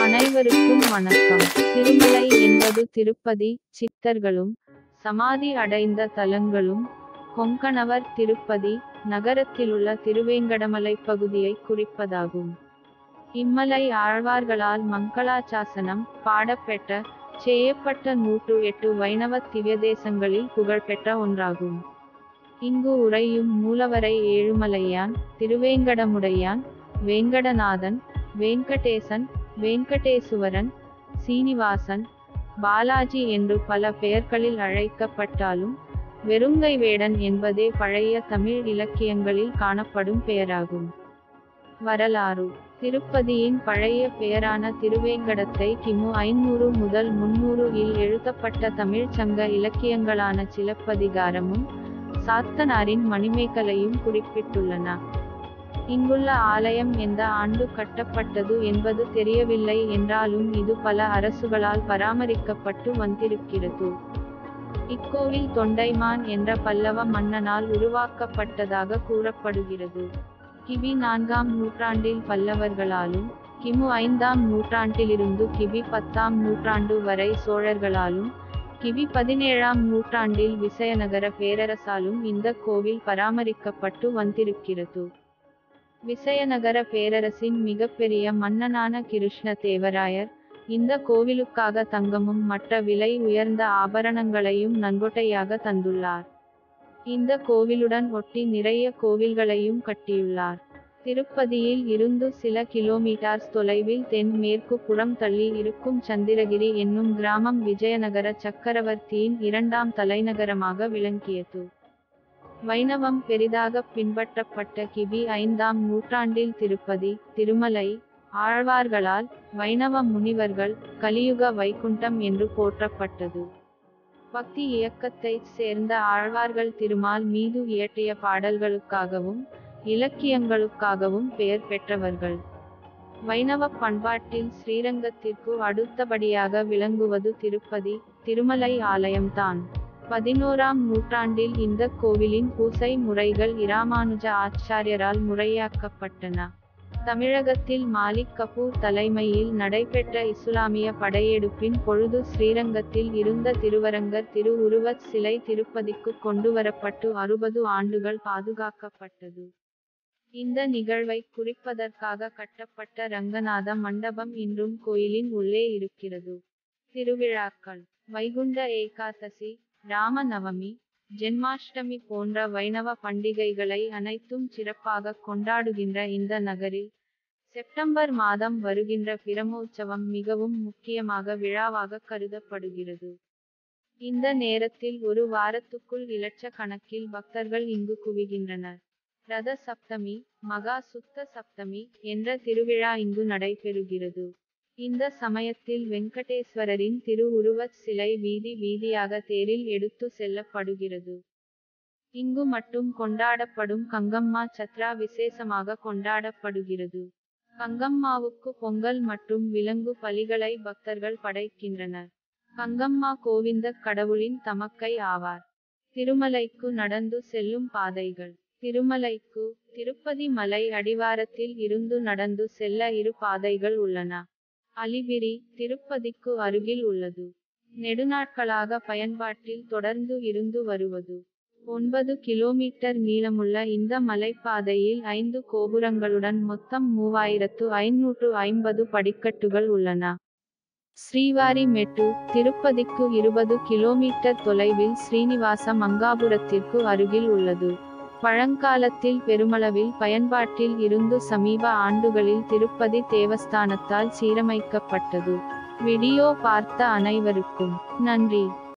அனைவருக்கும் வணக்கம் திருமலை என்பது திருப்பதி சித்தர்களும் சமாதி அடைந்த தலங்களும் கொங்கணவர் திருப்பதி நகரத்திலுள்ள திருவேங்கடமலை பகுதியை குறிப்பதாகும் இம்மலை ஆழ்வார்களால் மங்களாசாசனம் பாடப்பெற்ற செய்யப்பட்ட நூற்று எட்டு வைணவ திவ்யதேசங்களில் புகழ்பெற்ற ஒன்றாகும் இங்கு உறையும் மூலவரை ஏழுமலையான் திருவேங்கடமுடையான் வேங்கடநாதன் வெங்கடேசன் வெங்கடேசுவரன் சீனிவாசன் பாலாஜி என்று பல பெயர்களில் அழைக்கப்பட்டாலும் வெறுங்கை வேடன் என்பதே பழைய தமிழ் இலக்கியங்களில் காணப்படும் பெயராகும் வரலாறு திருப்பதியின் பழைய பெயரான திருவேங்கடத்தை கிமு ஐநூறு முதல் முன்னூறு இல் எழுதப்பட்ட தமிழ்ச் சங்க இலக்கியங்களான சிலப்பதிகாரமும் சாத்தனாரின் மணிமேகலையும் குறிப்பிட்டுள்ளன இங்குள்ள ஆலயம் எந்த ஆண்டு கட்டப்பட்டது என்பது தெரியவில்லை என்றாலும் இது பல அரசுகளால் பராமரிக்கப்பட்டு வந்திருக்கிறது இக்கோவில் தொண்டைமான் என்ற பல்லவ மன்னனால் உருவாக்கப்பட்டதாக கூறப்படுகிறது கிபி நான்காம் நூற்றாண்டில் பல்லவர்களாலும் கிமு ஐந்தாம் நூற்றாண்டிலிருந்து கிபி பத்தாம் நூற்றாண்டு வரை சோழர்களாலும் கிபி பதினேழாம் நூற்றாண்டில் விசயநகர பேரரசாலும் இந்த கோவில் பராமரிக்கப்பட்டு வந்திருக்கிறது விசயநகர பேரரசின் மிகப்பெரிய மன்னனான கிருஷ்ண தேவராயர் இந்த கோவிலுக்காக தங்கமும் மற்ற விலை உயர்ந்த ஆபரணங்களையும் நன்கொட்டையாக தந்துள்ளார் இந்த கோவிலுடன் ஒட்டி நிறைய கோவில்களையும் கட்டியுள்ளார் திருப்பதியில் இருந்து சில கிலோமீட்டர்ஸ் தொலைவில் தென் மேற்கு புறம் தள்ளி இருக்கும் சந்திரகிரி என்னும் கிராமம் விஜயநகர சக்கரவர்த்தியின் இரண்டாம் தலைநகரமாக விளங்கியது வைணவம் பெரிதாக பின்பற்றப்பட்ட கிபி ஐந்தாம் நூற்றாண்டில் திருப்பதி திருமலை ஆழ்வார்களால் வைணவ முனிவர்கள் கலியுக வைகுண்டம் என்று போற்றப்பட்டது பக்தி இயக்கத்தைச் சேர்ந்த ஆழ்வார்கள் திருமால் மீது இயற்றிய பாடல்களுக்காகவும் இலக்கியங்களுக்காகவும் பெயர் பெற்றவர்கள் வைணவ பண்பாட்டில் ஸ்ரீரங்கத்திற்கு அடுத்தபடியாக விளங்குவது திருப்பதி திருமலை ஆலயம்தான் பதினோராம் நூற்றாண்டில் இந்த கோவிலின் பூசை முறைகள் இராமானுஜ ஆச்சாரியரால் முறையாக்கப்பட்டன தமிழகத்தில் மாலிக் கபூர் தலைமையில் நடைபெற்ற இசுலாமிய படையெடுப்பின் பொழுது ஸ்ரீரங்கத்தில் இருந்த திருவரங்கர் திரு உருவச் சிலை திருப்பதிக்கு கொண்டுவரப்பட்டு அறுபது ஆண்டுகள் பாதுகாக்கப்பட்டது இந்த நிகழ்வை குறிப்பதற்காக கட்டப்பட்ட ரங்கநாத மண்டபம் இன்றும் கோயிலின் உள்ளே இருக்கிறது திருவிழாக்கள் வைகுண்ட ஏகாதசி ராம நவமி ஜென்மாஷ்டமி போன்ற வைணவ பண்டிகைகளை அனைத்தும் சிறப்பாக கொண்டாடுகின்ற இந்த நகரில் செப்டம்பர் மாதம் வருகின்ற பிரமோற்சவம் மிகவும் முக்கியமாக விழாவாக கருதப்படுகிறது இந்த நேரத்தில் ஒரு வாரத்துக்குள் இலட்சக்கணக்கில் பக்தர்கள் இங்கு குவிகின்றனர் ரத சப்தமி மகா சுத்த சப்தமி என்ற திருவிழா இங்கு நடைபெறுகிறது இந்த சமயத்தில் வெங்கடேஸ்வரரின் திரு உருவச் சிலை வீதி வீதியாக தேரில் எடுத்து செல்லப்படுகிறது இங்கு மட்டும் கொண்டாடப்படும் கங்கம்மா சத்ரா விசேஷமாக கொண்டாடப்படுகிறது கங்கம்மாவுக்கு பொங்கல் மற்றும் விலங்கு பலிகளை பக்தர்கள் படைக்கின்றனர் கங்கம்மா கோவிந்த கடவுளின் தமக்கை ஆவார் திருமலைக்கு நடந்து செல்லும் பாதைகள் திருமலைக்கு திருப்பதி மலை அடிவாரத்தில் இருந்து நடந்து செல்ல இரு பாதைகள் உள்ளன அலிபிரி திருப்பதிக்கு அருகில் உள்ளது நெடுநாட்களாக பயன்பாட்டில் தொடர்ந்து இருந்து வருவது ஒன்பது கிலோமீட்டர் நீளமுள்ள இந்த மலைப்பாதையில் ஐந்து கோபுரங்களுடன் மொத்தம் மூவாயிரத்து ஐநூற்று ஐம்பது படிக்கட்டுகள் உள்ளன ஸ்ரீவாரி மெட்டு திருப்பதிக்கு இருபது கிலோமீட்டர் தொலைவில் ஸ்ரீனிவாச மங்காபுரத்திற்கு அருகில் உள்ளது பழங்காலத்தில் பெருமளவில் பயன்பாட்டில் இருந்து சமீப ஆண்டுகளில் திருப்பதி தேவஸ்தானத்தால் சீரமைக்கப்பட்டது வீடியோ பார்த்த அனைவருக்கும் நன்றி